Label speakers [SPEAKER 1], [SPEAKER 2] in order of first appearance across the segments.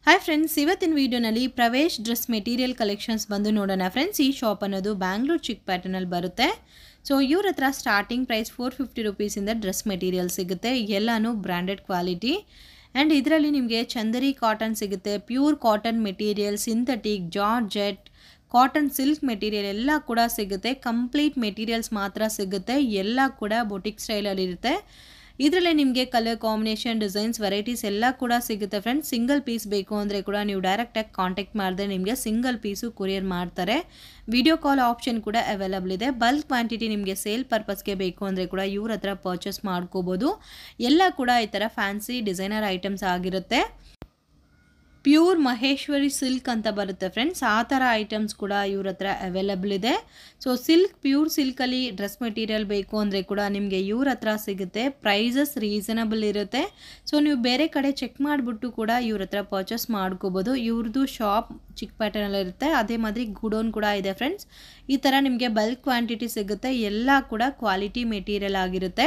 [SPEAKER 1] Hi friends ಇವತ್ತಿನ ವಿಡಿಯೋನಲ್ಲಿ ಪ್ರವೇಶ್ dress material collections ಬಂದು ನೋಡೋಣ ಫ್ರೆಂಡ್ಸ್ ಈ ಶಾಪ್ ಅನ್ನೋದು ಬ್ಯಾಂಗ್ಳೂರ್ ಚಿಕ್ ಪ್ಯಾಟರ್ನಲ್ಲಿ ಬರುತ್ತೆ ಸೊ ಇವ್ರ ಹತ್ರ ಸ್ಟಾರ್ಟಿಂಗ್ ಪ್ರೈಸ್ ಫೋರ್ ಫಿಫ್ಟಿ ರುಪೀಸಿಂದ ಡ್ರೆಸ್ ಮೆಟೀರಿಯಲ್ ಸಿಗುತ್ತೆ ಎಲ್ಲನೂ ಬ್ರ್ಯಾಂಡೆಡ್ ಕ್ವಾಲಿಟಿ ಆ್ಯಂಡ್ ಇದರಲ್ಲಿ ನಿಮಗೆ ಚಂದರಿ ಕಾಟನ್ ಸಿಗುತ್ತೆ pure cotton material synthetic georgette cotton silk material ಎಲ್ಲ ಕೂಡ ಸಿಗುತ್ತೆ ಕಂಪ್ಲೀಟ್ ಮೆಟೀರಿಯಲ್ಸ್ ಮಾತ್ರ ಸಿಗುತ್ತೆ ಎಲ್ಲ ಕೂಡ ಬೊಟಿಕ್ ಸ್ಟೈಲಲ್ಲಿ ಇರುತ್ತೆ ಇದರಲ್ಲೇ ನಿಮಗೆ ಕಲರ್ ಕಾಂಬಿನೇಷನ್ ಡಿಸೈನ್ಸ್ ವೆರೈಟೀಸ್ ಎಲ್ಲ ಕೂಡ ಸಿಗುತ್ತೆ ಫ್ರೆಂಡ್ಸ್ ಸಿಂಗಲ್ ಪೀಸ್ ಬೇಕು ಅಂದರೆ ಕೂಡ ನೀವು ಡೈರೆಕ್ಟಾಗಿ ಕಾಂಟ್ಯಾಕ್ಟ್ ಮಾಡಿದ್ರೆ ನಿಮಗೆ ಸಿಂಗಲ್ ಪೀಸು ಕೊರಿಯರ್ ಮಾಡ್ತಾರೆ ವಿಡಿಯೋ ಕಾಲ್ ಆಪ್ಷನ್ ಕೂಡ ಅವೈಲಬಲ್ ಇದೆ ಬಲ್ಕ್ ಕ್ವಾಂಟಿಟಿ ನಿಮಗೆ ಸೇಲ್ ಪರ್ಪಸ್ಗೆ ಬೇಕು ಅಂದರೆ ಕೂಡ ಇವ್ರ ಹತ್ರ ಪರ್ಚೇಸ್ ಮಾಡ್ಕೋಬೋದು ಎಲ್ಲ ಕೂಡ ಈ ಥರ ಫ್ಯಾನ್ಸಿ ಡಿಸೈನರ್ ಐಟಮ್ಸ್ ಆಗಿರುತ್ತೆ ಪ್ಯೂರ್ ಮಹೇಶ್ವರಿ ಸಿಲ್ಕ್ ಅಂತ ಬರುತ್ತೆ ಫ್ರೆಂಡ್ಸ್ ಆ ಥರ ಐಟಮ್ಸ್ ಕೂಡ ಇವ್ರ ಹತ್ರ ಅವೈಲಬಲ್ ಇದೆ ಸೊ ಸಿಲ್ಕ್ ಪ್ಯೂರ್ ಸಿಲ್ಕಲ್ಲಿ ಡ್ರೆಸ್ ಮೆಟೀರಿಯಲ್ ಬೇಕು ಅಂದರೆ ಕೂಡ ನಿಮಗೆ ಇವ್ರ ಹತ್ರ ಸಿಗುತ್ತೆ ಪ್ರೈಸಸ್ ರೀಸನಬಲ್ ಇರುತ್ತೆ ಸೊ ನೀವು ಬೇರೆ ಕಡೆ ಚೆಕ್ ಮಾಡಿಬಿಟ್ಟು ಕೂಡ ಇವ್ರ ಹತ್ರ ಪರ್ಚೇಸ್ ಮಾಡ್ಕೋಬೋದು ಇವ್ರದ್ದು ಶಾಪ್ ಚಿಕ್ಕ ಪ್ಯಾಟರ್ನಲ್ಲಿ ಇರುತ್ತೆ ಅದೇ ಮಾದರಿ ಗುಡೋನ್ ಕೂಡ ಇದೆ ಫ್ರೆಂಡ್ಸ್ ಈ ಥರ ನಿಮಗೆ ಬಲ್ಕ್ ಕ್ವಾಂಟಿಟಿ ಸಿಗುತ್ತೆ ಎಲ್ಲ ಕೂಡ ಕ್ವಾಲಿಟಿ ಮೆಟೀರಿಯಲ್ ಆಗಿರುತ್ತೆ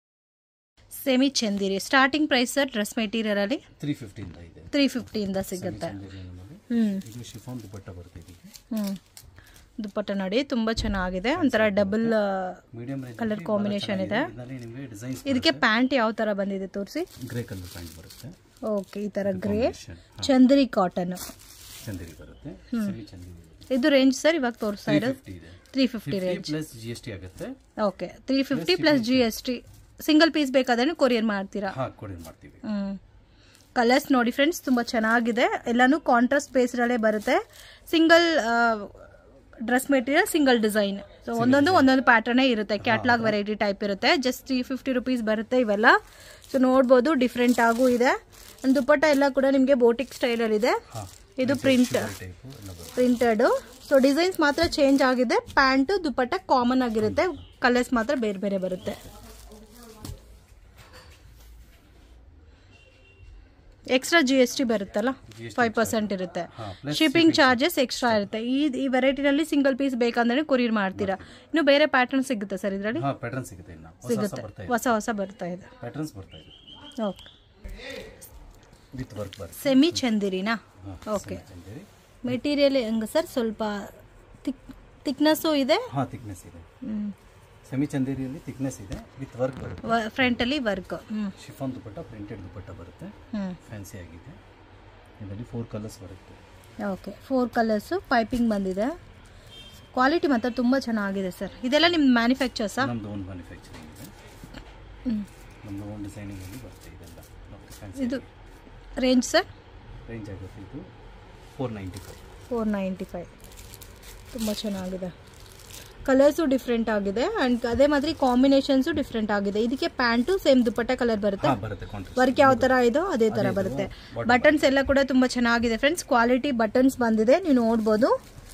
[SPEAKER 1] semi Chanderi starting price sir dress ಮೆಟೀರಿಯಲಲ್ಲಿ
[SPEAKER 2] ತ್ರೀ ಫಿಫ್ಟಿಯಿಂದ ಇದೆ
[SPEAKER 1] ತ್ರೀ ಫಿಫ್ಟಿಯಿಂದ ಸಿಗುತ್ತೆ
[SPEAKER 2] ಚಂದೇರಿ ನಮಗೆ
[SPEAKER 1] ಹ್ಞೂ
[SPEAKER 2] ಇದು ಶಿಫಾನ್ ದುಪಟ್ಟ ಬರುತ್ತೆ ಇದಕ್ಕೆ
[SPEAKER 1] ಹ್ಞೂ ದುಪ್ಪಟ್ಟ ನೋಡಿ ತುಂಬ ಚೆನ್ನಾಗಿದೆ ಒಂಥರ double
[SPEAKER 2] medium range
[SPEAKER 1] colour combination ಇದೆ
[SPEAKER 2] ಇದರಲ್ಲಿ ನಿಮಗೆ ಡಿಸೈನ್ಸ್
[SPEAKER 1] ಇದಕ್ಕೆ ಪ್ಯಾಂಟ್ ಯಾವ ಥರ ಬಂದಿದೆ ತೋರಿಸಿ
[SPEAKER 2] ಗ್ರೇ ಕಲರ್ ಪ್ಯಾಂಟ್ ಬರುತ್ತೆ
[SPEAKER 1] ಓಕೆ ಈ ಥರ grey
[SPEAKER 2] Combination.
[SPEAKER 1] Chanderi cotton
[SPEAKER 2] Chanderi ಬರುತ್ತೆ ಸೆಮಿ ಚಂದೇರಿ
[SPEAKER 1] ಇದು ರೇಂಜ್ ಸರ್ ಇವಾಗ ತೋರಿಸ್ತಾ
[SPEAKER 2] ತ್ರೀ
[SPEAKER 1] ಇರೋದು
[SPEAKER 2] ಫಿಫ್ಟಿ ಇದೆ
[SPEAKER 1] three fifty range
[SPEAKER 2] plus G S T ಆಗುತ್ತೆ
[SPEAKER 1] okay three fifty plus G S T single piece ಬೇಕಾದ್ರೆ ಕೊರಿಯರ್ ಮಾಡ್ತೀರಾ
[SPEAKER 2] ಹಾ ಕೊಡಿ ಮಾಡ್ತೀವಿ
[SPEAKER 1] ಹ್ಞೂ ಕಲರ್ಸ್ ನೋಡಿ ಫ್ರೆಂಡ್ಸ್ ತುಂಬ ಚೆನ್ನಾಗಿದೆ ಎಲ್ಲನೂ ಕಾಂಟ್ರಾಸ್ಟ್ ಬೇಸ್ಡಲ್ಲೇ ಬರುತ್ತೆ single dress material single design so ಒಂದೊಂದು ಒಂದೊಂದು ಪ್ಯಾಟರ್ನೇ ಇರುತ್ತೆ ಕ್ಯಾಟ್ಲಾಗ್ ವೆರೈಟಿ ಟೈಪ್ ಇರುತ್ತೆ ಜಸ್ಟ್ ತ್ರೀ ಫಿಫ್ಟಿ ರುಪೀಸ್ ಬರುತ್ತೆ ಇವೆಲ್ಲ ಸೊ ನೋಡ್ಬೋದು ಡಿಫ್ರೆಂಟ್ ಆಗೂ ಇದೆ And ದುಪ್ಪಟ್ಟ ಎಲ್ಲ ಕೂಡ ನಿಮಗೆ ಬೋಟಿಕ್ ಸ್ಟೈಲಲ್ಲಿ ಇದೆ
[SPEAKER 2] ಹಾ
[SPEAKER 1] ಇದು ಪ್ರಿಂಟ್
[SPEAKER 2] ಟೈಪು ಎಲ್ಲ ಬರುತ್ತೆ
[SPEAKER 1] ಪ್ರಿಂಟೆಡು ಸೊ ಡಿಸೈನ್ಸ್ ಮಾತ್ರ ಚೇಂಜ್ ಆಗಿದೆ ಪ್ಯಾಂಟು ದುಪ್ಪಟ್ಟ ಕಾಮನ್ ಆಗಿರುತ್ತೆ ಕಲರ್ಸ್ ಮಾತ್ರ ಬೇರೆ ಬೇರೆ ಬರುತ್ತೆ ಎಕ್ಸ್ಟ್ರಾ ಜಿ ಎಸ್ ಟಿ ಬರುತ್ತಲ್ಲ ಫೈವ್ ಪರ್ಸೆಂಟ್ ಇರುತ್ತೆ
[SPEAKER 2] ಹಾ ಪ್ಲಸ್
[SPEAKER 1] ಶಿಪ್ಪಿಂಗ್ ಚಾರ್ಜಸ್ ಎಕ್ಸ್ಟ್ರಾ ಇರುತ್ತೆ ಈ ಈ ವೆರೈಟಿನಲ್ಲಿ ಸಿಂಗಲ್ ಪೀಸ್ ಬೇಕಂದ್ರೆ ಕೊರಿಯರ್ ಮಾಡ್ತೀರಾ ಇನ್ನು ಬೇರೆ ಪ್ಯಾಟರ್ನ್ ಸಿಗುತ್ತೆ ಸರ್ ಇದರಲ್ಲಿ
[SPEAKER 2] ಹಾ ಪ್ಯಾಟರ್ನ್ ಸಿಗುತ್ತೆ ಇನ್ನು ಹೊಸ ಹೊಸ ಬರ್ತಾ ಇದೆ
[SPEAKER 1] ಹೊಸ ಹೊಸ ಬರ್ತಾ ಇದೆ
[SPEAKER 2] ಪ್ಯಾಟರ್ನ್ಸ್ ಬರ್ತಾ ಇದೆ
[SPEAKER 1] ಓಕೆ
[SPEAKER 2] ವಿತ್ ವರ್ಕ್ ಬರುತ್ತೆ
[SPEAKER 1] ಸೆಮಿ ಚಂದಿರಿನಾ
[SPEAKER 2] ಹಾ
[SPEAKER 1] ಓಕೆ
[SPEAKER 2] ಚಂದೇರಿ
[SPEAKER 1] ಮೆಟೀರಿಯಲ್ ಹೆಂಗೆ ಸರ್ ಸ್ವಲ್ಪ ತಿಕ್ ತಿಕ್ನೆಸ್ಸು ಇದೆ
[SPEAKER 2] ಹಾ ಥಿಕ್ನೆಸ್ ಇದೆ ಸೆಮಿ ಚಂದೇರಿಯಲ್ಲಿ ಥಿಕ್ನೆಸ್ ಇದೆ ವಿತ್ ವರ್ಕ್ ಬರುತ್ತೆ
[SPEAKER 1] ಫ್ರಂಟಲ್ಲಿ ವರ್ಕ್ ಹ್ಞೂ
[SPEAKER 2] ಶಿಫಾನ್ ದುಪಟ್ಟ ಪ್ರಿಂಟೆಡ್ ದುಪಟ್ಟ ಬರುತ್ತೆ
[SPEAKER 1] ಹ್ಞೂ
[SPEAKER 2] ಫ್ಯಾನ್ಸಿ ಆಗಿದೆ ಇದರಲ್ಲಿ ಫೋರ್ ಕಲರ್ಸ್ ಬರುತ್ತೆ
[SPEAKER 1] ಓಕೆ ಫೋರ್ ಕಲರ್ಸು ಪೈಪಿಂಗ್ ಬಂದಿದೆ ಕ್ವಾಲಿಟಿ ಮಾತ್ರ ತುಂಬ ಚೆನ್ನಾಗಿದೆ ಸರ್ ಇದೆಲ್ಲ ನಿಮ್ಮ ಮ್ಯಾನುಫ್ಯಾಕ್ಚರ್ಸಾ
[SPEAKER 2] ನಮ್ದು ಓನ್ ಮ್ಯಾನುಫ್ಯಾಕ್ಚರಿಂಗ್ ಇದೆ ನಮ್ದು ಓನ್ ಡಿಸೈನಿಂಗಲ್ಲಿ ಬರುತ್ತೆ ಇದೆಲ್ಲ ಫ್ಯಾನ್ಸಿ
[SPEAKER 1] ಇದು ರೇಂಜ್ ಸರ್
[SPEAKER 2] ರೇಂಜ್ ಆಗುತ್ತೆ ಇದು four ninety five
[SPEAKER 1] four ninety five ತುಂಬ ಚೆನ್ನಾಗಿದೆ ಕಲರ್ಸು ಡಿಫ್ರೆಂಟ್ ಆಗಿದೆ ಆ್ಯಂಡ್ ಅದೇ ಮಾದರಿ ಕಾಂಬಿನೇಷನ್ಸು ಡಿಫ್ರೆಂಟ್ ಆಗಿದೆ ಇದಕ್ಕೆ ಪ್ಯಾಂಟು ಸೇಮ್ ದುಪ್ಪಟ್ಟ ಕಲರ್ ಬರುತ್ತೆ
[SPEAKER 2] ಹಾಂ ಬರುತ್ತೆ ಕಾಂಟ್ರಾಸ್ಟ್
[SPEAKER 1] ವರ್ಕ್ ಯಾವ ಥರ ಇದೋ ಅದೇ ಥರ ಬರುತ್ತೆ ಬಟನ್ಸ್ ಎಲ್ಲ ಕೂಡ ತುಂಬ ಚೆನ್ನಾಗಿದೆ ಫ್ರೆಂಡ್ಸ್ ಕ್ವಾಲಿಟಿ ಬಟನ್ಸ್ ಬಂದಿದೆ ನೀವು ನೋಡ್ಬೋದು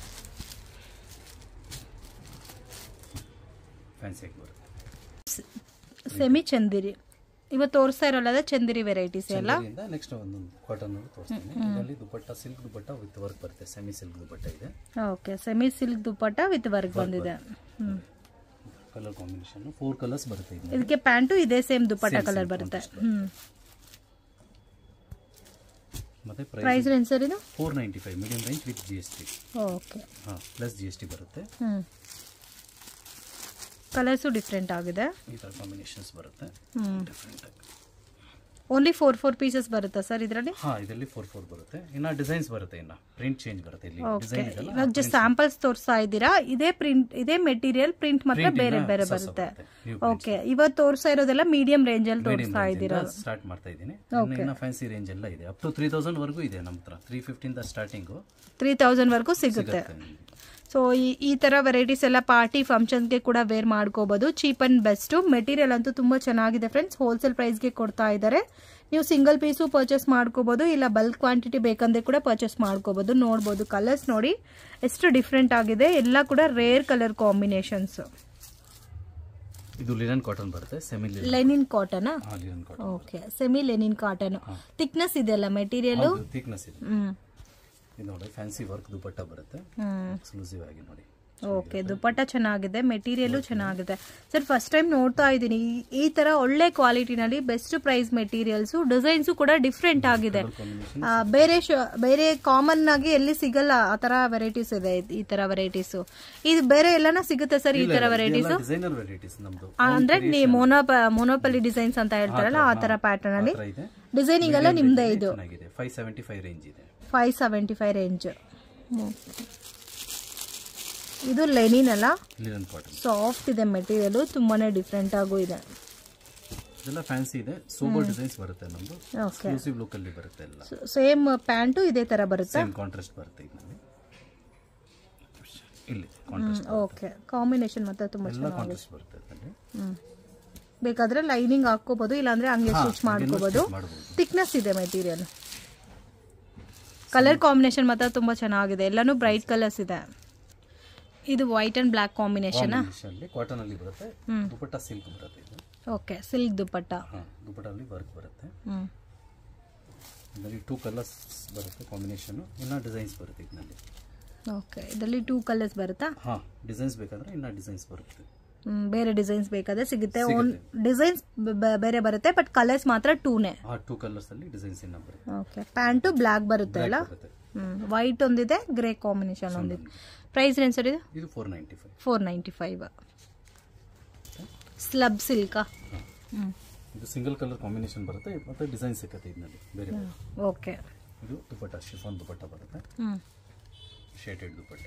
[SPEAKER 2] ಫ್ಯಾನ್ಸಿ ಆಗಿ ಬರುತ್ತೆ
[SPEAKER 1] ಸೆಮಿ ಚಂದಿರಿ ಇವತ್ತು ತೋರಿಸ್ತಾ ಇರೋಲ್ಲ ಅದೇ ಚಂದಿರಿ ವೆರೈಟೀಸ್ ಎಲ್ಲ
[SPEAKER 2] ಚಂದೇರಿಯಿಂದ ನೆಕ್ಸ್ಟ್ ಒಂದೊಂದು ಕಾಟನ್ ತೋರಿಸ್ತೀನಿ ಇದರಲ್ಲಿ dupatta silk dupatta with work ಬರುತ್ತೆ ಸೆಮಿ ಸಿಲ್ಕ್ ದುಪಟ್ಟ ಇದೆ
[SPEAKER 1] okay semi silk dupatta with work ಬಂದಿದೆ ಹ್ಮ್.
[SPEAKER 2] ಕಲರ್ ಕಾಂಬಿನೇಷನ್ ಫೋರ್ ಕಲರ್ಸ್ ಬರುತ್ತೆ ಇದು
[SPEAKER 1] ಇದಕ್ಕೆ ಪ್ಯಾಂಟು ಇದೇ same dupatta
[SPEAKER 2] Same,
[SPEAKER 1] colour
[SPEAKER 2] same
[SPEAKER 1] ಬರುತ್ತೆ
[SPEAKER 2] contrast
[SPEAKER 1] ಹ್ಮ್
[SPEAKER 2] ಮತ್ತೆ ಪ್ರೈಸ್
[SPEAKER 1] ಪ್ರೈಸ್ ರೇಂಜ್ ಸರ್ ಇದು
[SPEAKER 2] four ninety five medium range with G S T
[SPEAKER 1] okay
[SPEAKER 2] ಹಾಂ ಪ್ಲಸ್ ಜಿ ಎಸ್ ಟಿ ಬರುತ್ತೆ
[SPEAKER 1] ಹ್ಮ್ ಕಲರ್ಸು ಡಿಫ್ರೆಂಟ್ ಆಗಿದೆ
[SPEAKER 2] ಈ ಥರ ಕಾಂಬಿನೇಷನ್ಸ್ ಬರುತ್ತೆ
[SPEAKER 1] ಹ್ಮ್
[SPEAKER 2] ಡಿಫ್ರೆಂಟ್ ಆಗಿ
[SPEAKER 1] ಓನ್ಲಿ ಫೋರ್ ಫೋರ್ ಪೀಸಸ್ ಬರುತ್ತಾ ಸರ್ ಇದರಲ್ಲಿ
[SPEAKER 2] ಹಾಂ ಇದರಲ್ಲಿ ಫೋರ್ ಫೋರ್ ಬರುತ್ತೆ ಇನ್ನು ಡಿಸೈನ್ಸ್ ಬರುತ್ತೆ ಇನ್ನು ಪ್ರಿಂಟ್ ಚೇಂಜ್ ಬರುತ್ತೆ ಇಲ್ಲಿ
[SPEAKER 1] ಓಕೆ
[SPEAKER 2] ಡಿಸೈನ್ ಇದೆಲ್ಲ
[SPEAKER 1] ಇವಾಗ ಜಸ್ಟ್ ಸ್ಯಾಂಪಲ್ಸ್ ತೋರಿಸ್ತಾ ಇದ್ದೀರಾ ಇದೇ ಪ್ರಿಂಟ್ ಇದೇ ಮೆಟೀರಿಯಲ್ ಪ್ರಿಂಟ್ ಮಾತ್ರ
[SPEAKER 2] Print
[SPEAKER 1] ಬೇರೆ
[SPEAKER 2] ಇನ್ನ
[SPEAKER 1] ಬೇರೆ
[SPEAKER 2] ಹೊಸ ಹೊಸ
[SPEAKER 1] ಬರುತ್ತೆ
[SPEAKER 2] ಬರುತ್ತೆ. New
[SPEAKER 1] ಓಕೆ ಇವತ್ತು ತೋರಿಸ್ತಾ ಇರೋದೆಲ್ಲ ಮೀಡಿಯಂ ರೇಂಜ್ ಅಲ್ಲಿ ತೋರಿಸ್ತಾ ಇದ್ದೀರಾ
[SPEAKER 2] ಸ್ಟಾರ್ಟ್ ಮಾಡ್ತಾ ಇದ್ದೀನಿ ಇನ್ನು ಫ್ಯಾನ್ಸಿ ರೇಂಜ್ ಎಲ್ಲ ಇದೆ ಅಪ್ ಟು ತ್ರೀ ತೌಸಂಡ್ ವರೆಗೂ ಇದೆ ನಮ್ಮ ಹತ್ರ ತ್ರೀ ಫಿಫ್ಟಿಂದ ಸ್ಟಾರ್ಟಿಂಗು
[SPEAKER 1] ತ್ರೀ ತೌಸಂಡ್ ವರ್ಗೂ ಸಿಗುತ್ತೆ ಸೊ ಈ ಈ ಥರ ವೆರೈಟೀಸ್ ಎಲ್ಲ ಪಾರ್ಟಿ ಫಂಕ್ಷನ್ಸ್ಗೆ ಕೂಡ ವೇರ್ ಮಾಡ್ಕೋಬೋದು ಚೀಪ್ ಆ್ಯಂಡ್ ಬೆಸ್ಟು ಮೆಟೀರಿಯಲ್ ಅಂತೂ ತುಂಬ ಚೆನ್ನಾಗಿದೆ ಫ್ರೆಂಡ್ಸ್ ಹೋಲ್ಸೇಲ್ ಪ್ರೈಸ್ಗೆ ಕೊಡ್ತಾ ಇದ್ದಾರೆ ನೀವು ಸಿಂಗಲ್ ಪೀಸು ಪರ್ಚೇಸ್ ಮಾಡ್ಕೋಬೋದು ಇಲ್ಲ ಬಲ್ಕ್ ಕ್ವಾಂಟಿಟಿ ಬೇಕಂದ್ರೆ ಕೂಡ ಪರ್ಚೇಸ್ ಮಾಡ್ಕೋಬೋದು ನೋಡ್ಬೋದು ಕಲರ್ಸ್ ನೋಡಿ ಎಷ್ಟು ಡಿಫ್ರೆಂಟ್ ಆಗಿದೆ ಎಲ್ಲ ಕೂಡ ರೇರ್ ಕಲರ್ ಕಾಂಬಿನೇಷನ್ಸ್
[SPEAKER 2] ಇದು ಲಿನನ್ ಕಾಟನ್ ಬರುತ್ತೆ ಸೆಮಿ
[SPEAKER 1] ಲೆನಿನ್ ಕಾಟನಾ
[SPEAKER 2] ಹಾಂ linen cotton
[SPEAKER 1] okay semi linen cotton thickness ಇದೆಯಲ್ಲ ಮೆಟೀರಿಯಲ್
[SPEAKER 2] ಥಿಕ್ನೆಸ್ ಇದೆ
[SPEAKER 1] ಹ್ಮ್
[SPEAKER 2] ಇದು ನೋಡಿ ಫ್ಯಾನ್ಸಿ ವರ್ಕ್ ದುಪಟ್ಟ ಬರುತ್ತೆ
[SPEAKER 1] ಹ್ಮ್
[SPEAKER 2] ಎಕ್ಸ್ಕ್ಲೂಸಿವ್ ಆಗಿ ನೋಡಿ
[SPEAKER 1] ಓಕೆ ದುಪ್ಪಟ್ಟ ಚೆನ್ನಾಗಿದೆ ಮೆಟೀರಿಯಲು ಚೆನ್ನಾಗಿದೆ ಸರ್ ಫಸ್ಟ್ ಟೈಮ್ ನೋಡ್ತಾ ಇದ್ದೀನಿ ಈ- ಈ ತರ ಒಳ್ಳೆ ಕ್ವಾಲಿಟಿನಲ್ಲಿ ಬೆಸ್ಟ್ ಪ್ರೈಸ್ ಮೆಟೀರಿಯಲ್ಸು ಡಿಸೈನ್ಸು ಕೂಡ ಡಿಫ್ರೆಂಟ್ ಆಗಿದೆ
[SPEAKER 2] ಕಾಂಬಿನೇಷನ್
[SPEAKER 1] ಆ, ಬೇರೆ ಶ- ಬೇರೆ ಕಾಮನ್ ಆಗಿ ಎಲ್ಲಿ ಸಿಗಲ್ಲ ಆ ತರ ವೆರೈಟೀಸ್ ಇದೆ ಇದ್- ಈ ತರ ವೆರೈಟೀಸ್ ಇದು ಬೇರೆ ಎಲ್ಲಾನ ಸಿಗುತ್ತೆ ಸರ್ ಈ ತರ ವೆರೈಟೀಸ್
[SPEAKER 2] ಡಿಸೈನರ್ ವೆರೈಟೀಸ್ ನಮ್ದು
[SPEAKER 1] ಅಂದ್ರೆ ನೀವು ಮೋನೋಪ ಮೋನೋಪಲಿ ಡಿಸೈನ್ಸ್ ಅಂತ ಹೇಳ್ತಾರಲ್ಲ ಆ ತರ ಪ್ಯಾಟರ್ನ್ ಅಲ್ಲಿ
[SPEAKER 2] ಹತ್ರ ಇದೆ
[SPEAKER 1] ಡಿಸೈನಿಂಗ್ ಎಲ್ಲ ನಿಮ್ದೇ ಇದು
[SPEAKER 2] ಚೆನ್ನಾಗಿದೆ ಫೈವ್ ಸೆವೆಂಟಿ ಫೈವ್ ರೇಂಜ್ ಇದೆ
[SPEAKER 1] ಫೈವ್ ಸೆವೆಂಟಿ ಫೈವ್ ರೇಂಜ್ ಇದು ಲೆನಿನ್ ಅಲ್ಲ
[SPEAKER 2] ಲಿನನ್ ಕಾಟನ್
[SPEAKER 1] ಸಾಫ್ಟ್ ಇದೆ ಮೆಟೀರಿಯಲ್ ತುಂಬಾನೇ ಡಿಫ್ರೆಂಟ್ ಆಗೂ ಇದೆ
[SPEAKER 2] ಇದೆಲ್ಲ ಫ್ಯಾನ್ಸಿ ಇದೆ ಸೂಪರ್ ಡಿಸೈನ್ಸ್ ಬರುತ್ತೆ ನಮ್ದು
[SPEAKER 1] ಓಕೆ
[SPEAKER 2] ಎಕ್ಸ್ಕ್ಲೂಸಿವ್ ಲುಕ್ ಅಲ್ಲಿ ಬರುತ್ತೆ ಎಲ್ಲ
[SPEAKER 1] ಸೇಮ್ ಪ್ಯಾಂಟು ಇದೇ ತರ ಬರುತ್ತಾ
[SPEAKER 2] ಸೇಮ್ ಕಾಂಟ್ರಾಸ್ಟ್ ಬರುತ್ತೆ ಇದರಲ್ಲಿ ಇಲ್ಲಿ ಕಾಂಟ್ರಾಸ್ಟ್
[SPEAKER 1] ಓಕೆ ಕಾಂಬಿನೇಷನ್ ಮತ್ತೆ ತುಂಬಾ
[SPEAKER 2] ಎಲ್ಲ
[SPEAKER 1] ಚೆನ್ನಾಗಿ
[SPEAKER 2] ಕಾಂಟ್ರಾಸ್ಟ್ ಬರುತ್ತೆ ಇದರಲ್ಲಿ
[SPEAKER 1] ಹ್ಮ್. ಬೇಕಾದ್ರೆ ಲೈನಿಂಗ್ ಹಾಕೋಬಹುದು ಇಲ್ಲಾಂದ್ರೆ ಹಂಗೆ ಸ್ಟಿಚ್ ಮಾಡ್ಕೋಬಹುದು
[SPEAKER 2] ಮಾಡ್ಬೋದು
[SPEAKER 1] ಥಿಕ್ನೆಸ್ ಇದೆ ಮೆಟೀರಿಯಲ್ ಕಲರ್ ಕಾಂಬಿನೇಷನ್ ಮಾತ್ರ ತುಂಬಾ ಚೆನ್ನಾಗಿದೆ ಎಲ್ಲಾನು ಬ್ರೈಟ್ ಕಲರ್ಸ್ ಇದೆ ಇದು ವೈಟ್ ಅಂಡ್ ಬ್ಲ್ಯಾಕ್ ಕಾಂಬಿನೇಷನ್
[SPEAKER 2] ಅಲ್ಲಿ ಕಾಟನ್ ಅಲ್ಲಿ ಬರುತ್ತೆ
[SPEAKER 1] ಹ್ಮ್.
[SPEAKER 2] ದುಪಟ್ಟ ಸಿಲ್ಕ್ ಬರುತ್ತೆ ಇದು
[SPEAKER 1] ಓಕೆ ಸಿಲ್ಕ್ ದುಪ್ಪಟ್ಟ
[SPEAKER 2] ಹಾ ದುಪಟ್ಟ ಅಲ್ಲಿ ವರ್ಕ್ ಬರುತ್ತೆ
[SPEAKER 1] ಹ್ಮ್
[SPEAKER 2] ಇದರಲ್ಲಿ ಟೂ ಕಲರ್ಸ್ ಬರುತ್ತೆ ಕಾಂಬಿನೇಷನ್ ಇನ್ನ ಡಿಸೈನ್ಸ್ ಬರುತ್ತೆ ಇದರಲ್ಲಿ
[SPEAKER 1] ಓಕೆ ಇದರಲ್ಲಿ ಟೂ ಕಲರ್ಸ್ ಬರುತ್ತಾ
[SPEAKER 2] ಹಾ ಡಿಸೈನ್ಸ್ ಬೇಕಾದ್ರೆ ಇನ್ನ ಡಿಸೈನ್ಸ್ ಬರುತ್ತೆ
[SPEAKER 1] ಹ್ಮ್, ಬೇರೆ ಡಿಸೈನ್ಸ್ ಬೇಕಾದ್ರೆ ಸಿಗುತ್ತೆ ಓನ್ ಡಿಸೈನ್ಸ್ ಬೇರೆ ಬರುತ್ತೆ ಬಟ್ ಕಲರ್ಸ್ ಮಾತ್ರ ಟೂನೇ
[SPEAKER 2] ಆ ಟೂ ಕಲರ್ಸ್ ಅಲ್ಲಿ ಡಿಸೈನ್ಸ್ ಇನ್ನ ಬರುತ್ತೆ
[SPEAKER 1] ಓಕೆ ಪ್ಯಾಂಟು ಬ್ಲ್ಯಾಕ್ ಬರುತ್ತೆ ಅಲ್ಲ
[SPEAKER 2] ಬರುತ್ತೆ
[SPEAKER 1] ಹ್ಮ್ ವೈಟ್ ಒಂದಿದೆ ಗ್ರೇ ಕಾಂಬಿನೇಷನ್ ಒಂದಿದೆ ಪ್ರೈಸ್ ರೇಂಜ್ ಸರ್ ಇದು
[SPEAKER 2] ಇದು four ninety five
[SPEAKER 1] four ninety five slub ಸಿಲ್ಕಾ ಹ್ಮ್
[SPEAKER 2] ಇದು ಸಿಂಗಲ್ ಕಲರ್ ಕಾಂಬಿನೇಷನ್ ಬರುತ್ತೆ ಮತ್ತೆ ಡಿಸೈನ್ ಸಿಗುತ್ತೆ ಇದರಲ್ಲಿ ಬೇರೆ ಬೇರೆ.
[SPEAKER 1] ಓಕೆ
[SPEAKER 2] ಇದು ದುಪಟ್ಟ ಶಿಫಾನ್ ದುಪಟ್ಟ ಬರುತ್ತೆ
[SPEAKER 1] ಹ್ಮ್
[SPEAKER 2] ಶೇಟೆಡ್ ದುಪಟ್ಟ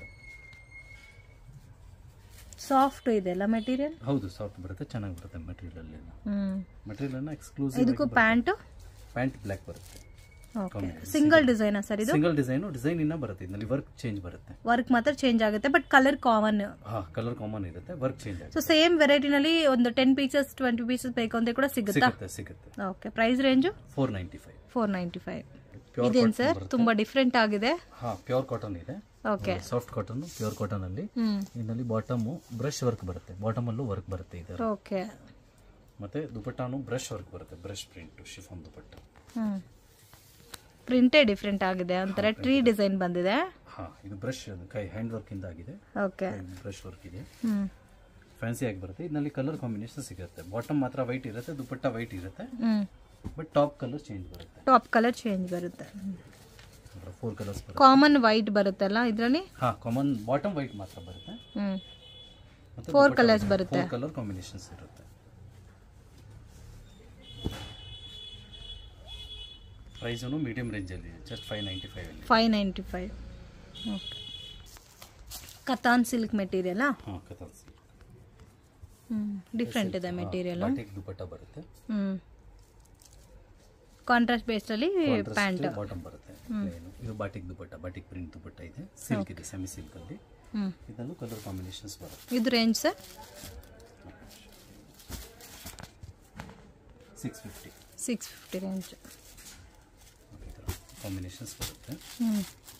[SPEAKER 1] ಸಾಫ್ಟ್ ಇದೆ ಅಲ್ಲ ಮೆಟೀರಿಯಲ್
[SPEAKER 2] ಹೌದು ಸಾಫ್ಟ್ ಬರುತ್ತೆ ಚೆನ್ನಾಗಿ ಬರುತ್ತೆ ಮೆಟೀರಿಯಲ್ ಅಲ್ಲಿ
[SPEAKER 1] ಹ್ಮ್
[SPEAKER 2] ಮೆಟೀರಿಯಲ್ ಅನ್ನ ಎಕ್ಸ್ಕ್ಲೂಸಿವ್
[SPEAKER 1] ಇದಕ್ಕೂ ಪ್ಯಾಂಟು
[SPEAKER 2] ಪ್ಯಾಂಟ್ ಬ್ಲ್ಯಾಕ್ ಬರುತ್ತೆ
[SPEAKER 1] ಓಕೆ ಸಿಂಗಲ್ ಡಿಸೈನಾ ಸರ್ ಇದು
[SPEAKER 2] ಸಿಂಗಲ್ ಡಿಸೈನ್ ಡಿಸೈನ್ ಇನ್ನ ಬರುತ್ತೆ ಇದರಲ್ಲಿ ವರ್ಕ್ ಚೇಂಜ್ ಬರುತ್ತೆ
[SPEAKER 1] ವರ್ಕ್ ಮಾತ್ರ ಚೇಂಜ್ ಆಗುತ್ತೆ ಬಟ್ ಕಲರ್ ಕಾಮನ್
[SPEAKER 2] ಹಾ ಕಲರ್ ಕಾಮನ್ ಇರುತ್ತೆ ವರ್ಕ್ ಚೇಂಜ್ ಆಗುತ್ತೆ
[SPEAKER 1] ಸೊ ಸೇಮ್ ವೆರೈಟಿನಲ್ಲಿ ಒಂದು ಟೆನ್ ಪೀಸಸ್ ಟ್ವೆಂಟಿ ಪೀಸಸ್ ಬೇಕು ಅಂತ ಕೂಡ ಸಿಗುತ್ತಾ
[SPEAKER 2] ಸಿಗುತ್ತೆ ಸಿಗುತ್ತೆ
[SPEAKER 1] okay price range
[SPEAKER 2] four ninety five
[SPEAKER 1] four ninety five
[SPEAKER 2] pure
[SPEAKER 1] ಇದೇನು ಸರ್ ತುಂಬಾ ಡಿಫ್ರೆಂಟ್ ಆಗಿದೆ
[SPEAKER 2] ಹಾ ಪ್ಯೂರ್ ಕಾಟನ್ ಇದೆ
[SPEAKER 1] okay
[SPEAKER 2] soft cotton pure cotton ಅಲ್ಲಿ
[SPEAKER 1] ಹ್ಮ್
[SPEAKER 2] ಇದರಲ್ಲಿ ಬಾಟಮ್ ಬ್ರಷ್ ವರ್ಕ್ ಬರುತ್ತೆ ಬಾಟಮ್ ಅಲ್ಲೂ ವರ್ಕ್ ಬರುತ್ತೆ ಇದರ
[SPEAKER 1] ಓಕೆ
[SPEAKER 2] ಮತ್ತೆ ದುಪಟ್ಟಾನು ಬ್ರಷ್ ವರ್ಕ್ ಬರುತ್ತೆ ಬ್ರಷ್ ಪ್ರಿಂಟ್ ಶಿಫಾನ್ ದುಪಟ್ಟ
[SPEAKER 1] ಹ್ಮ್ ಪ್ರಿಂಟೇ ಡಿಫ್ರೆಂಟ್ ಆಗಿದೆ ಒಂಥರ ಟ್ರೀ ಡಿಸೈನ್ ಬಂದಿದೆ
[SPEAKER 2] ಹಾ ಇದು ಬ್ರಷ್ ಕೈ ಹ್ಯಾಂಡ್ ವರ್ಕ್ ಇಂದ ಆಗಿದೆ
[SPEAKER 1] ಓಕೆ
[SPEAKER 2] ಬ್ರಷ್ ವರ್ಕ್ ಇದೆ
[SPEAKER 1] ಹ್ಮ್
[SPEAKER 2] ಫ್ಯಾನ್ಸಿ ಆಗಿ ಬರುತ್ತೆ ಇದರಲ್ಲಿ ಕಲರ್ ಕಾಂಬಿನೇಷನ್ ಸಿಗುತ್ತೆ ಬಾಟಮ್ ಮಾತ್ರ ವೈಟ್ ಇರುತ್ತೆ ದುಪಟ್ಟ ವೈಟ್ ಇರುತ್ತೆ
[SPEAKER 1] ಹ್ಮ್
[SPEAKER 2] ಬಟ್ ಟಾಪ್ ಕಲರ್ ಚೇಂಜ್ ಬರುತ್ತೆ
[SPEAKER 1] ಟಾಪ್ ಕಲರ್ ಚೇಂಜ್ ಬರುತ್ತೆ
[SPEAKER 2] ಫೋರ್ ಕಲರ್ಸ್ ಬರುತ್ತೆ
[SPEAKER 1] ಕಾಮನ್ ವೈಟ್ ಬರುತ್ತಲ್ಲ ಇದರಲ್ಲಿ
[SPEAKER 2] ಹಾ ಕಾಮನ್ ಬಾಟಮ್ ವೈಟ್ ಮಾತ್ರ ಬರುತ್ತೆ
[SPEAKER 1] ಹ್ಮ್
[SPEAKER 2] ಮತ್ತೆ
[SPEAKER 1] Four colours ಬರುತ್ತೆ.
[SPEAKER 2] ಫೋರ್ ಕಲರ್ ಕಾಂಬಿನೇಷನ್ಸ್ ಇರುತ್ತೆ ಪ್ರೈಸನು ಮೀಡಿಯಂ ರೇಂಜಲ್ಲಿ ಜಸ್ಟ್ ಫೈವ್ ನೈಂಟಿ ಫೈವ್ ಅಲ್ಲಿ
[SPEAKER 1] five ninety five okay katan silk ಮೆಟೀರಿಯಲಾ
[SPEAKER 2] ಹಾಂ ಕಥಲ್ಸ್
[SPEAKER 1] ಹ್ಮ್ ಡಿಫ್ರೆಂಟ್ ಇದೆ ಮೆಟೀರಿಯಲ್
[SPEAKER 2] ಬಾಟಿಕ್ ದುಪಟ್ಟ ಬರುತ್ತೆ
[SPEAKER 1] ಹ್ಮ್ ಕಾಂಟ್ರಾಸ್ಟ್ ಬೇಸ್ಡಲ್ಲಿ ಪ್ಯಾಂಟ್
[SPEAKER 2] ಬಾಟಮ್ ಬರುತ್ತೆ plain. ಇದು batik dupatta batik print dupatta ಇದೆ ಸಿಲ್ಕ್ ಇದೆ ಸೆಮಿ ಸಿಲ್ಕ್ ಅಲ್ಲಿ
[SPEAKER 1] ಹ್ಮ್
[SPEAKER 2] ಇದರಲ್ಲೂ ಕಲರ್ ಕಾಂಬಿನೇಷನ್ಸ್ ಬರುತ್ತೆ
[SPEAKER 1] ಇದು range sir
[SPEAKER 2] six fifty
[SPEAKER 1] six fifty range
[SPEAKER 2] combinations ಬರುತ್ತೆ
[SPEAKER 1] ಹ್ಮ್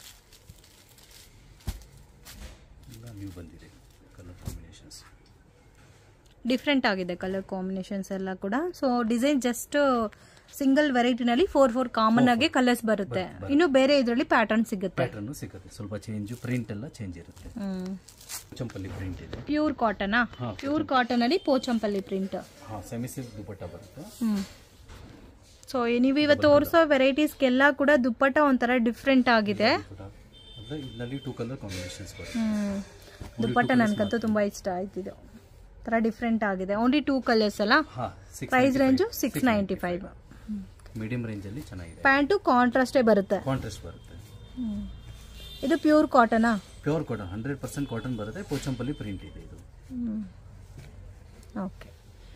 [SPEAKER 2] ಎಲ್ಲ ನೀವು ಬಂದಿದೆ ಕಲರ್ ಕಾಂಬಿನೇಷನ್ಸ್
[SPEAKER 1] ಡಿಫ್ರೆಂಟ್ ಆಗಿದೆ ಕಲರ್ ಕಾಂಬಿನೇಷನ್ಸ್ ಎಲ್ಲ ಕೂಡ ಸೊ ಡಿಸೈನ್ ಜಸ್ಟ್ ಸಿಂಗಲ್ ವೆರೈಟಿನಲ್ಲಿ ಫೋರ್ ಫೋರ್ ಕಾಮನ್ ಆಗಿ ಕಲರ್ಸ್ ಬರುತ್ತೆ ಇನ್ನು ಬೇರೆ ಇದರಲ್ಲಿ ಪ್ಯಾಟರ್ನ್ ಸಿಗುತ್ತೆ
[SPEAKER 2] ಪ್ಯಾಟರ್ನ್ ಸಿಗುತ್ತೆ ಸ್ವಲ್ಪ ಚೇಂಜ್ ಪ್ರಿಂಟ್ ಎಲ್ಲ ಚೇಂಜ್ ಇರುತ್ತೆ
[SPEAKER 1] ಹ್ಮ್
[SPEAKER 2] ಚಂಪಲ್ಲಿ ಪ್ರಿಂಟ್ ಇದೆ
[SPEAKER 1] ಪ್ಯೂರ್ ಕಾಟನಾ
[SPEAKER 2] ಹಾ,
[SPEAKER 1] ಪ್ಯೂರ್ ಕಾಟನ್ ಅಲ್ಲಿ ಪೋಚಂಪಲ್ಲಿ ಪ್ರಿಂಟ್
[SPEAKER 2] ಹಾಂ ಸೆಮಿ ಸಿಲ್ಕ್ ದುಪಟ್ಟ ಬರುತ್ತೆ
[SPEAKER 1] ಹ್ಮ್ ಸೊ ನೀವು ಇವತ್ತು ತೋರಿಸೋ ವೆರೈಟೀಸ್ಗೆಲ್ಲ ಕೂಡ ದುಪ್ಪಟ್ಟ ಒಂಥರ ಡಿಫ್ರೆಂಟ್ ಆಗಿದೆ
[SPEAKER 2] ದುಪಟ್ಟ ಅಂದರೆ ಇದರಲ್ಲಿ ಟೂ ಕಲರ್ ಕಾಂಬಿನೇಷನ್ಸ್ ಬರುತ್ತೆ
[SPEAKER 1] ಹ್ಮ್ ದುಪ್ಪಟ್ಟ ನನಗಂತೂ ತುಂಬಾ ಇಷ್ಟ ಆಯ್ತು ಇದು ಥರ ಡಿಫ್ರೆಂಟ್ ಆಗಿದೆ ಓನ್ಲಿ ಟೂ ಕಲರ್ಸ್ ಅಲ್ಲ
[SPEAKER 2] ಹಾಂ six
[SPEAKER 1] price range six ninety five
[SPEAKER 2] medium ರೇಂಜಲ್ಲಿ ಚೆನ್ನಾಗಿದೆ
[SPEAKER 1] ಪ್ಯಾಂಟು ಕಾಂಟ್ರಾಸ್ಟೇ ಬರುತ್ತೆ
[SPEAKER 2] ಕಾಂಟ್ರಾಸ್ಟ್ ಬರುತ್ತೆ
[SPEAKER 1] ಇದು ಪ್ಯೂರ್ ಕಾಟನಾ
[SPEAKER 2] pure cotton hundred percent cotton ಬರುತ್ತೆ ಪೋಚಂಪಲ್ಲಿ ಪ್ರಿಂಟ್ ಇದೆ ಇದು
[SPEAKER 1] ಓಕೆ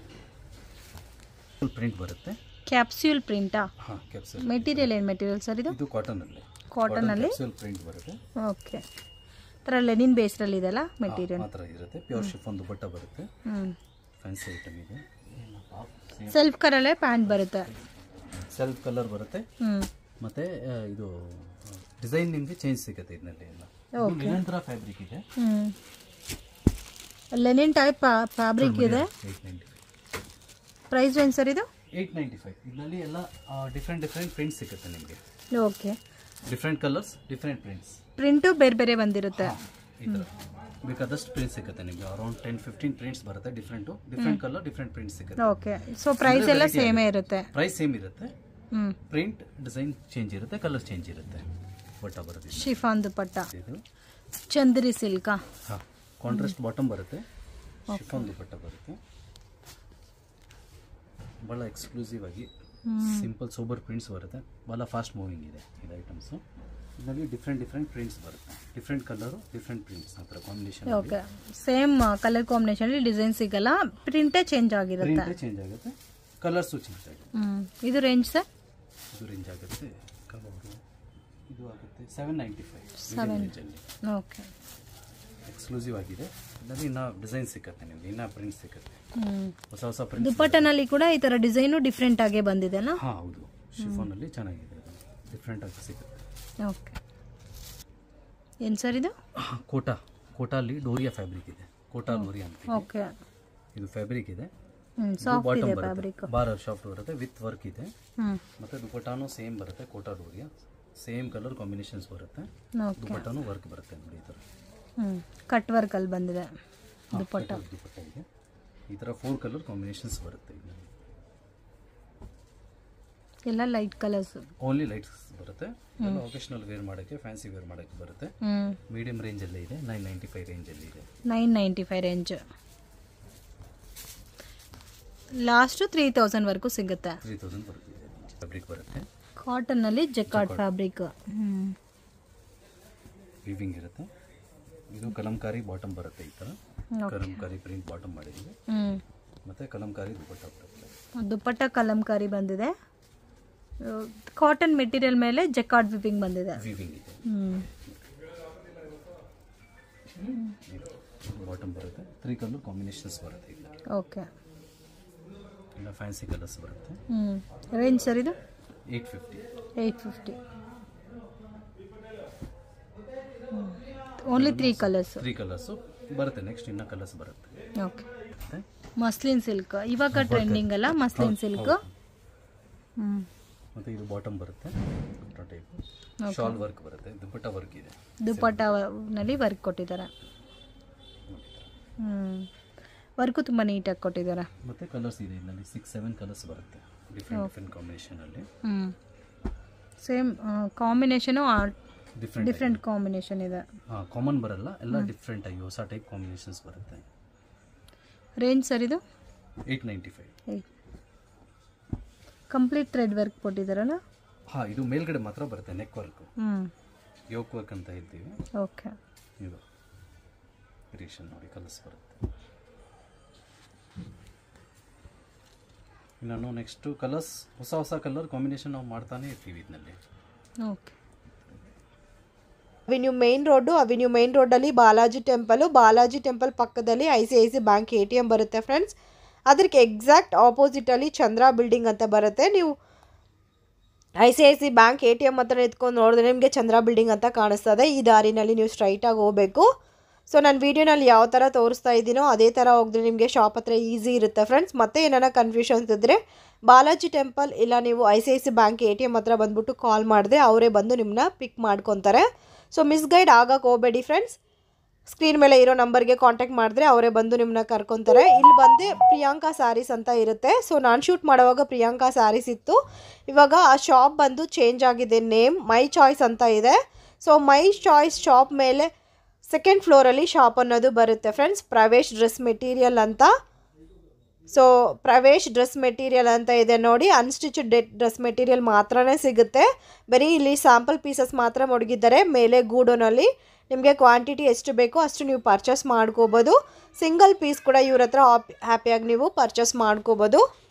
[SPEAKER 2] ಫುಲ್ ಪ್ರಿಂಟ್ ಬರುತ್ತೆ
[SPEAKER 1] ಕ್ಯಾಪ್ಸ್ಯೂಲ್ ಪ್ರಿಂಟಾ
[SPEAKER 2] ಹಾಂ ಕ್ಯಾಪ್ಸಲ್
[SPEAKER 1] ಮೆಟೀರಿಯಲ್ ಏನು ಮೆಟೀರಿಯಲ್ ಸರ್ ಇದು
[SPEAKER 2] ಇದು ಕಾಟನ್ ಅಲ್ಲಿ
[SPEAKER 1] ಕಾಟನ್ ಅಲ್ಲಿ
[SPEAKER 2] ಕ್ಯಾಪ್ಸಲ್ ಪ್ರಿಂಟ್ ಬರುತ್ತೆ
[SPEAKER 1] ಓಕೆ ಥರ ಲೆನಿನ್ ಬೇಸ್ರಲ್ಲಿ ಇದೆಲ್ಲ ಮೆಟೀರಿಯಲ್
[SPEAKER 2] ಮಾತ್ರ ಇರುತ್ತೆ ಪ್ಯೂರ್ ಶಿಫಾನ್ ದುಪಟ್ಟ ಬರುತ್ತೆ
[SPEAKER 1] ಹ್ಞೂ
[SPEAKER 2] ಫ್ಯಾನ್ಸಿ ಐಟಮ್ ಇದೆ
[SPEAKER 1] ಸೆಲ್ಫ್ ಕರಲ್ಲೇ ಪ್ಯಾಂಟ್ ಬರುತ್ತೆ
[SPEAKER 2] ಸೆಲ್ಫ್ ಕಲರ್ ಬರುತ್ತೆ
[SPEAKER 1] ಹ್ಞೂ
[SPEAKER 2] ಮತ್ತೆ ಆ, ಇದು ಡಿಸೈನ್ ನಿಮಗೆ ಚೇಂಜ್ ಸಿಗುತ್ತೆ ಇದರಲ್ಲಿ ಎಲ್ಲ ಲಿನನ್ ಥರ ಫ್ಯಾಬ್ರಿಕ್ ಇದೆ
[SPEAKER 1] ಹ್ಞೂ ಲೆನಿನ್ ಟೈಪ್ ಫ್ಯಾಬ್ರಿಕ್ ಇದೆ
[SPEAKER 2] eight ninety
[SPEAKER 1] price range sir ಇದು
[SPEAKER 2] ಏಯ್ಟ್ ನೈಂಟಿ ಫೈವ್ ಇದರಲ್ಲಿ ಎಲ್ಲ ಡಿಫ್ರೆಂಟ್ ಡಿಫ್ರೆಂಟ್ ಪ್ರಿಂಟ್ಸ್ ಸಿಗುತ್ತೆ ನಿಮಗೆ
[SPEAKER 1] okay
[SPEAKER 2] different colours different prints
[SPEAKER 1] print ಬೇರೆ ಬೇರೆ ಬಂದಿರುತ್ತೆ
[SPEAKER 2] ಈ ಥರ ಬೇಕಾದಷ್ಟು ಪ್ರಿಂಟ್ ಸಿಗುತ್ತೆ ನಿಮಗೆ ಅರೌಂಡ್ ಟೆನ್ ಫಿಫ್ಟೀನ್ ಪ್ರಿಂಟ್ಸ್ ಬರುತ್ತೆ different different colour different print ಸಿಗುತ್ತೆ
[SPEAKER 1] ಓಕೆ ಸೊ ಪ್ರೈಸ್ ಎಲ್ಲ ಸೇಮೇ ಇರುತ್ತೆ
[SPEAKER 2] ಪ್ರೈಸ್ ಸೇಮ್ ಇರುತ್ತೆ
[SPEAKER 1] ಹ್ಞೂ
[SPEAKER 2] ಪ್ರಿಂಟ್ ಡಿಸೈನ್ ಚೇಂಜ್ ಇರುತ್ತೆ ಕಲರ್ ಚೇಂಜ್ ಇರುತ್ತೆ ಬಟ್ಟ ಬರುತ್ತೆ
[SPEAKER 1] ಶಿಫಾನ್ ದುಪಟ್ಟ
[SPEAKER 2] ಇದು
[SPEAKER 1] ಚಂದ್ರಿ ಸಿಲ್ಕಾ
[SPEAKER 2] ಹಾಂ ಕಾಂಟ್ರಾಸ್ಟ್ ಬಾಟಮ್ ಬರುತ್ತೆ ಶಿಫಾನ್ ದುಪಟ್ಟ ಬರುತ್ತೆ ಭಾಳ ಎಕ್ಸ್ಕ್ಲೂಸಿವ್ ಆಗಿ ಸಿಂಪಲ್ ಸೋಬರ್ ಪ್ರಿಂಟ್ಸ್ ಬರುತ್ತೆ ಭಾಳ ಫಾಸ್ಟ್ ಮೂವಿಂಗ್ ಇದೆ ಇದು ಐಟಮ್ಸು ಇದರಲ್ಲಿ ಡಿಫ್ರೆಂಟ್ ಡಿಫ್ರೆಂಟ್ ಪ್ರಿಂಟ್ಸ್ ಬರುತ್ತೆ ಡಿಫ್ರೆಂಟ್ ಕಲರು ಡಿಫ್ರೆಂಟ್ ಪ್ರಿಂಟ್ಸ್ ಆ ಥರ combination
[SPEAKER 1] okay same colour combination design ಸಿಗಲ್ಲ ಪ್ರಿಂಟೇ ಚೇಂಜ್ ಆಗಿರುತ್ತೆ
[SPEAKER 2] ಪ್ರಿಂಟೇ ಚೇಂಜ್ ಆಗುತ್ತೆ ಕಲರ್ಸು ಚೇಂಜ್ ಆಗುತ್ತೆ
[SPEAKER 1] ಹ್ಮ್ ಇದು ರೇಂಜ್ ಸರ್
[SPEAKER 2] ಇದು ರೇಂಜ್ ಆಗುತ್ತೆ ಕಲರು ಇದು ಆಗುತ್ತೆ ಸೆವೆನ್ ನೈಂಟಿ ಫೈವ್
[SPEAKER 1] Seven.
[SPEAKER 2] ರೇಂಜಲ್ಲಿ
[SPEAKER 1] ಓಕೆ
[SPEAKER 2] ಎಕ್ಸ್ಕ್ಲೂಸಿವ್ ಆಗಿದೆ ಇದರಲ್ಲಿ ಇನ್ನೂ ಡಿಸೈನ್ ಸಿಗುತ್ತೆ ನಿಮಗೆ ಇನ್ನೂ ಪ್ರಿಂಟ್ ಸಿಗುತ್ತೆ
[SPEAKER 1] ಹ್ಮ್
[SPEAKER 2] ಹೊಸ ಹೊಸ ಪ್ರಿಂಟ್
[SPEAKER 1] ದುಪ್ಪಟ್ಟನಲ್ಲಿ ಕೂಡ ಈ ತರ ಡಿಸೈನು ಡಿಫ್ರೆಂಟ್ ಆಗೇ ಬಂದಿದೆನಾ
[SPEAKER 2] ಹಾಂ ಹೌದು ಶಿಫೋನಲ್ಲಿ ಚೆನ್ನಾಗಿದೆ ಅದು ಡಿಫ್ರೆಂಟ್ ಆಗಿ ಸಿಗುತ್ತೆ
[SPEAKER 1] ಓಕೆ ಏನು ಸರ್ ಇದು
[SPEAKER 2] ಕೋಟಾ ಕೋಟಾಲಿ ಡೋರಿಯಾ ಫ್ಯಾಬ್ರಿಕ್ ಇದೆ ಕೋಟಾ ಡೋರಿಯಾ ಅಂತ
[SPEAKER 1] ಓಕೆ
[SPEAKER 2] ಇದು ಫ್ಯಾಬ್ರಿಕ್ ಇದೆ
[SPEAKER 1] ಹ್ಮ್ ಸಾಫ್ಟ್
[SPEAKER 2] ಬಾಟಮ್
[SPEAKER 1] ಇದೆ ಫ್ಯಾಬ್ರಿಕ್
[SPEAKER 2] ಬರುತ್ತೆ ಬಾರ್ ಶಾಫ್ಟ್ ಬರುತ್ತೆ ವಿತ್ ವರ್ಕ್ ಇದೆ
[SPEAKER 1] ಹ್ಮ್
[SPEAKER 2] ಮತ್ತೆ ದುಪಟ್ಟಾನು ಸೇಮ್ ಬರುತ್ತೆ Kota Doria same colour combinations ಬರುತ್ತೆ
[SPEAKER 1] ಓಕೆ
[SPEAKER 2] ದುಪಟ್ಟಾನು ವರ್ಕ್ ಬರುತ್ತೆ ನೋಡಿ ಈ ಥರ
[SPEAKER 1] ಹ್ಮ್ ಕಟ್ ವರ್ಕ್ ಅಲ್ಲಿ ಬಂದಿದೆ
[SPEAKER 2] ಹಾ,
[SPEAKER 1] ದುಪಟ್ಟ
[SPEAKER 2] cut work ದುಪಟ್ಟ ಇದೆ ಈ ಥರ ಫೋರ್ ಕಲರ್ ಕಾಂಬಿನೇಷನ್ಸ್ ಬರುತ್ತೆ ಇದರಲ್ಲಿ
[SPEAKER 1] ಎಲ್ಲ ಲೈಟ್ ಕಲರ್ಸ್
[SPEAKER 2] ಓನ್ಲಿ ಲೈಟ್ಸ್ ಬರುತ್ತೆ ಎಲ್ಲ ಒಕೇಶನಲ್ ವೇರ್ ಮಾಡೋಕ್ಕೆ ಫ್ಯಾನ್ಸಿ ವೇರ್ ಮಾಡೋಕ್ಕೆ ಬರುತ್ತೆ
[SPEAKER 1] ಹ್ಮ್
[SPEAKER 2] ಮೀಡಿಯಂ ರೇಂಜಲ್ಲೇ ಇದೆ ನೈನ್ ನೈಂಟಿ ಫೈವ್ ರೇಂಜಲ್ಲಿ ಇದೆ
[SPEAKER 1] nine ninety five range last three ತೌಸಂಡ್ವರೆಗೂ ಸಿಗುತ್ತೆ
[SPEAKER 2] ತ್ರೀ ತೌಸಂಡ್ ಬರುತ್ತೆ ಫ್ಯಾಬ್ರಿಕ್ ಬರುತ್ತೆ
[SPEAKER 1] ಕಾಟನ್ನಲ್ಲಿ ಜೆಕಾರ್ಡ್ ಫ್ಯಾಬ್ರಿಕ್ ಹ್ಮ್
[SPEAKER 2] ವಿವಿಂಗ್ ಇರುತ್ತೆ ಇದು ಕಲಂಕಾರಿ ಬಾಟಮ್ ಬರುತ್ತೆ ಈ ಥರ ಕಲಂಕಾರಿ ಪ್ರಿಂಟ್ ಬಾಟಮ್ ಮಾಡಿದ್ದೀವಿ
[SPEAKER 1] ಹ್ಮ್
[SPEAKER 2] ಮತ್ತು ಕಲಂಕಾರಿ ದುಪಟ್ಟ ಬರುತ್ತೆ
[SPEAKER 1] ದುಪ್ಪಟ್ಟ ಕಲಂಕಾರಿ ಬಂದಿದೆ ಕಾಟನ್ ಮೆಟೀರಿಯಲ್ ಮೇಲೆ ಜೆಕಾರ್ಡ್ ವಿಪಿಂಗ್ ಬಂದಿದೆ
[SPEAKER 2] ವಿವಿಂಗ್ ಇದೆ
[SPEAKER 1] ಹ್ಮ್
[SPEAKER 2] ಬಾಟಮ್ ಬರುತ್ತೆ ತ್ರೀ ಕಲರ್ ಕಾಂಬಿನೇಷನ್ಸ್ ಬರುತ್ತೆ ಇಲ್ಲ
[SPEAKER 1] ಓಕೆ
[SPEAKER 2] ಇಲ್ಲ ಫ್ಯಾನ್ಸಿ ಕಲರ್ಸ್ ಬರುತ್ತೆ
[SPEAKER 1] ಹ್ಮ್ ರೇಂಜ್ ಸರ್ ಇದು
[SPEAKER 2] eight fifty
[SPEAKER 1] eight fifty only three colours
[SPEAKER 2] three colours ಬರುತ್ತೆ ನೆಕ್ಸ್ಟ್ ಇನ್ನೂ ಕಲರ್ಸ್ ಬರುತ್ತೆ
[SPEAKER 1] ಓಕೆ
[SPEAKER 2] ಮತ್ತೆ
[SPEAKER 1] ಮಸ್ಲಿನ್ ಸಿಲ್ಕ್ ಇವಾಗ ಟ್ರೆಂಡಿಂಗ್ ಅಲ್ಲ ಮಸ್ಲಿನ್ ಸಿಲ್ಕ್ ಹ್ಮ್
[SPEAKER 2] ಮತ್ತು ಇದು ಬಾಟಮ್ ಬರುತ್ತೆ ಟೈಪ್ ಶಾಲ್ ವರ್ಕ್ ಬರುತ್ತೆ ದುಪಟ್ಟ ವರ್ಕ್ ಇದೆ
[SPEAKER 1] ದುಪ್ಪಟ್ಟನಲ್ಲಿ ವರ್ಕ್ ಕೊಟ್ಟಿದ್ದಾರೆ ಹ್ಮ್ ವರ್ಕು ತುಂಬ ನೀಟಾಗಿ ಕೊಟ್ಟಿದ್ದಾರೆ
[SPEAKER 2] ಮತ್ತು ಕಲರ್ಸ್ ಇದೆ ಇದರಲ್ಲಿ ಸಿಕ್ಸ್ ಸೆವೆನ್ ಕಲರ್ಸ್ ಬರುತ್ತೆ ಡಿಫ್ರೆಂಟ್ ಡಿಫ್ರೆಂಟ್ ಕಾಂಬಿನೇಷನಲ್ಲಿ
[SPEAKER 1] ಹ್ಮ್ same combination
[SPEAKER 2] different
[SPEAKER 1] different combination ಇದೆ
[SPEAKER 2] ಹಾಂ ಕಾಮನ್ ಬರಲ್ಲ ಎಲ್ಲ ಡಿಫ್ರೆಂಟ್ ಆಗಿ ಹೊಸ ಟೈಪ್ ಕಾಂಬಿನೇಷನ್ಸ್ ಬರುತ್ತೆ
[SPEAKER 1] ರೇಂಜ್ ಸರ್ ಇದು
[SPEAKER 2] eight ninety five
[SPEAKER 1] complete thread work ಕೊಟ್ಟಿದ್ದಾರಲ್ಲ
[SPEAKER 2] ಹಾಂ ಇದು ಮೇಲ್ಗಡೆ ಮಾತ್ರ ಬರುತ್ತೆ ನೆಕ್ ವರ್ಕ್
[SPEAKER 1] ಹ್ಞೂ
[SPEAKER 2] ಯೋಕ್ ವರ್ಕ್ ಅಂತ ಹೇಳ್ತೀವಿ
[SPEAKER 1] ಓಕೆ
[SPEAKER 2] ಇದು ರೇಷನ್ ನೋಡಿ ಕಲರ್ಸ್ ಬರುತ್ತೆ ನಾನು ನೆಕ್ಸ್ಟು ಕಲರ್ಸ್ ಹೊಸ ಹೊಸ ಕಲರ್ ಕಾಂಬಿನೇಷನ್ ನಾವು ಮಾಡ್ತಾನೆ ಇರ್ತೀವಿ ಇದರಲ್ಲಿ
[SPEAKER 1] okay
[SPEAKER 3] avenue main road avenue main ರೋಡಲ್ಲಿ ಬಾಲಾಜಿ ಟೆಂಪಲು ಬಾಲಾಜಿ ಟೆಂಪಲ್ ಪಕ್ಕದಲ್ಲಿ I C I C bank A T M ಬರುತ್ತೆ ಫ್ರೆಂಡ್ಸ್ ಅದಕ್ಕೆ ಎಕ್ಸಾಕ್ಟ್ ಆಪೋಸಿಟಲ್ಲಿ ಚಂದ್ರ ಬಿಲ್ಡಿಂಗ್ ಅಂತ ಬರುತ್ತೆ ನೀವು I C I C bank A T M ಹತ್ರ ನಿಂತ್ಕೊಂಡು ನೋಡಿದ್ರೆ ನಿಮಗೆ ಚಂದ್ರ ಬಿಲ್ಡಿಂಗ್ ಅಂತ ಕಾಣಿಸ್ತದೆ ಈ ದಾರಿನಲ್ಲಿ ನೀವು ಸ್ಟ್ರೈಟಾಗಿ ಹೋಗಬೇಕು ಸೊ ನಾನು ವೀಡಿಯೋನಲ್ಲಿ ಯಾವ ಥರ ತೋರಿಸ್ತಾ ಇದ್ದೀನೋ ಅದೇ ಥರ ಹೋಗಿದ್ರೆ ನಿಮಗೆ ಶಾಪ್ ಹತ್ರ ಈಸಿ ಇರುತ್ತೆ ಫ್ರೆಂಡ್ಸ್ ಮತ್ತೆ ಏನಾರ ಕನ್ಫ್ಯೂಷನ್ಸ್ ಇದ್ದರೆ ಬಾಲಾಜಿ ಟೆಂಪಲ್ ಇಲ್ಲ ನೀವು I C I C bank A T M ಹತ್ರ ಬಂದ್ಬಿಟ್ಟು ಕಾಲ್ ಮಾಡಿದ್ರೆ ಅವರೇ ಬಂದು ನಿಮ್ಮನ್ನ ಪಿಕ್ ಮಾಡ್ಕೊತಾರೆ ಸೊ ಮಿಸ್ಗೈಡ್ ಆಗಕ್ಕೆ ಹೋಗಬೇಡಿ ಫ್ರೆಂಡ್ಸ್ ಸ್ಕ್ರೀನ್ ಮೇಲೆ ಇರೋ ನಂಬರ್ಗೆ ಕಾಂಟ್ಯಾಕ್ಟ್ ಮಾಡಿದ್ರೆ ಅವರೇ ಬಂದು ನಿಮ್ಮನ್ನ ಕರ್ಕೊತಾರೆ ಇಲ್ಲಿ ಬಂದು ಪ್ರಿಯಾಂಕಾ ಸ್ಯಾರೀಸ್ ಅಂತ ಇರುತ್ತೆ ಸೊ ನಾನು ಶೂಟ್ ಮಾಡುವಾಗ ಪ್ರಿಯಾಂಕಾ ಸ್ಯಾರೀಸ್ ಇತ್ತು ಇವಾಗ ಆ ಶಾಪ್ ಬಂದು ಚೇಂಜ್ ಆಗಿದೆ ನೇಮ್ ಮೈ ಚಾಯ್ಸ್ ಅಂತ ಇದೆ ಸೊ ಮೈ ಚಾಯ್ಸ್ ಶಾಪ್ ಮೇಲೆ ಸೆಕೆಂಡ್ ಫ್ಲೋರಲ್ಲಿ ಶಾಪ್ ಅನ್ನೋದು ಬರುತ್ತೆ ಫ್ರೆಂಡ್ಸ್ ಪ್ರವೇಶ್ ಡ್ರೆಸ್ ಮೆಟೀರಿಯಲ್ ಅಂತ ಸೊ ಪ್ರವೇಶ್ ಡ್ರೆಸ್ ಮೆಟೀರಿಯಲ್ ಅಂತ ಇದೆ ನೋಡಿ ಅನ್ಸ್ಟಿಚ್ ಡೆ ಡ್ರೆಸ್ ಮೆಟೀರಿಯಲ್ ಮಾತ್ರನೇ ಸಿಗುತ್ತೆ ಬರೀ ಇಲ್ಲಿ ಸ್ಯಾಂಪಲ್ ಪೀಸಸ್ ಮಾತ್ರ ಮಡಗಿದ್ದಾರೆ ಮೇಲೆ ಗೂಡೋನಲ್ಲಿ ನಿಮಗೆ ಕ್ವಾಂಟಿಟಿ ಎಷ್ಟು ಬೇಕೋ ಅಷ್ಟು ನೀವು ಪರ್ಚೇಸ್ ಮಾಡ್ಕೋಬೋದು ಸಿಂಗಲ್ ಪೀಸ್ ಕೂಡ ಇವ್ರ ಹತ್ರ ಹ್ಯಾಪಿಯಾಗಿ ನೀವು ಪರ್ಚೇಸ್ ಮಾಡ್ಕೋಬೋದು